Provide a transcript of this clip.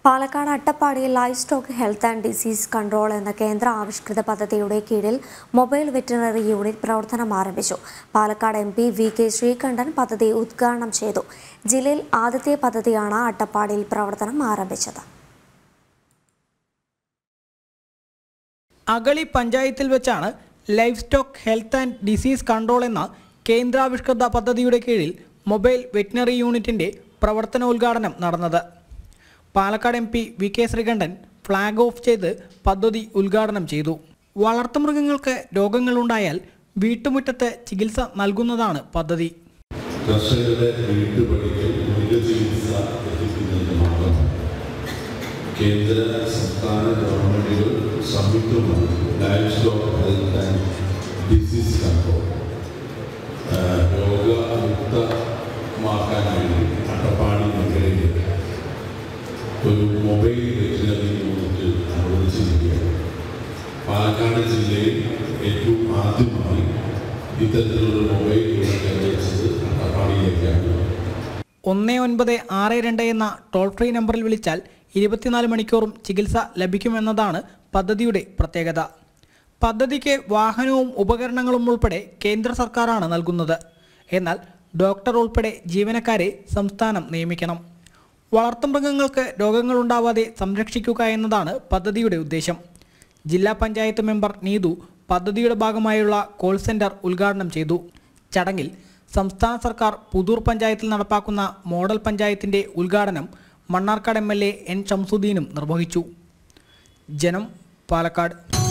പാലക്കാട് അട്ടപ്പാടിയിൽ livestock health and disease control എന്ന കേന്ദ്ര ആവിഷ്കൃത പദ്ധതിയുടെ കീഴിൽ മൊബൈൽ വെറ്റിനറി യൂണിറ്റ് പ്രവർത്തനം ആരംഭിച്ചു Palakkad M P V K Sreekandan പദ്ധതി ഉദ്ഘാടനം ചെയ്തു ജില്ലയിൽ ആദ്യത്തെ പദ്ധതിയാണ് അട്ടപ്പാടിയിൽ പ്രവർത്തനം ആരംഭിച്ചത് അഗളി പഞ്ചായത്തിൽ വെച്ചാണ് livestock health and disease control എന്ന കേന്ദ്രാവിഷ്കൃത പദ്ധതിയുടെ കീഴിൽ മൊബൈൽ വെറ്റിനറി യൂണിറ്റിന്റെ പ്രവർത്തനോദ്ഘാടനം നടന്നത് Palakkad M P V K Sreekandan flag off ചെയ്ത് പദ്ധതി ഉദ്ഘാടനം ചെയ്തു വളർത്തുമൃഗങ്ങൾക്ക് രോഗങ്ങളുണ്ടായാൽ വീട്ടുമുറ്റത്ത് ചികിത്സ നൽകുന്നതാണ് പദ്ധതി കർഷകരുടെ വീട്ടുപണിക്ക് മൃഗചികിത്സ എത്തിക്കുന്നത് മാത്രമാണ് കേന്ദ്ര സംസ്ഥാന ഗവൺമെൻറ്റുകൾ സംയുക്തമായി livestock health and disease control രോഗമുക്തമാക്കാനായി അട്ടപ്പാടി മേഖലയിൽ ഒരു മൊബൈൽ വെറ്റിനറി യൂണിറ്റ് അനുവദിച്ചിരിക്കുകയാണ് പാലക്കാട് ജില്ലയിൽ ഏറ്റവും ആദ്യമായി ഇത്തരത്തിലുള്ള മൊബൈൽ യൂണിറ്റ് അനുവദിച്ചത് അട്ടപ്പാടിയിലേക്കാണ് ഒന്ന് ഒൻപത് ആറ് രണ്ട് എന്ന ടോൾ ഫ്രീ നമ്പറിൽ വിളിച്ചാൽ ഇരുപത്തിനാല് മണിക്കൂറും ചികിത്സ ലഭിക്കുമെന്നതാണ് പദ്ധതിയുടെ പ്രത്യേകത പദ്ധതിക്ക് വാഹനവും ഉപകരണങ്ങളും ഉൾപ്പെടെ കേന്ദ്ര സർക്കാരാണ് നൽകുന്നത് എന്നാൽ ഡോക്ടർ ഉൾപ്പെടെ ജീവനക്കാരെ സംസ്ഥാനം നിയമിക്കണം വളർത്തുമൃഗങ്ങൾക്ക് രോഗങ്ങളുണ്ടാവാതെ സംരക്ഷിക്കുക എന്നതാണ് പദ്ധതിയുടെ ഉദ്ദേശം ജില്ലാ പഞ്ചായത്ത് മെമ്പർ നീതു പദ്ധതിയുടെ ഭാഗമായുള്ള കോൾ സെന്റർ ഉദ്ഘാടനം ചെയ്തു ചടങ്ങിൽ സംസ്ഥാന സർക്കാർ പുതൂർ പഞ്ചായത്തിൽ നടപ്പാക്കുന്ന മോഡൽ പഞ്ചായത്തിന്റെ ഉദ്ഘാടനം Mannarkkad M L A N ഷംസുദ്ദീനും നിർവഹിച്ചു ജനം പാലക്കാട്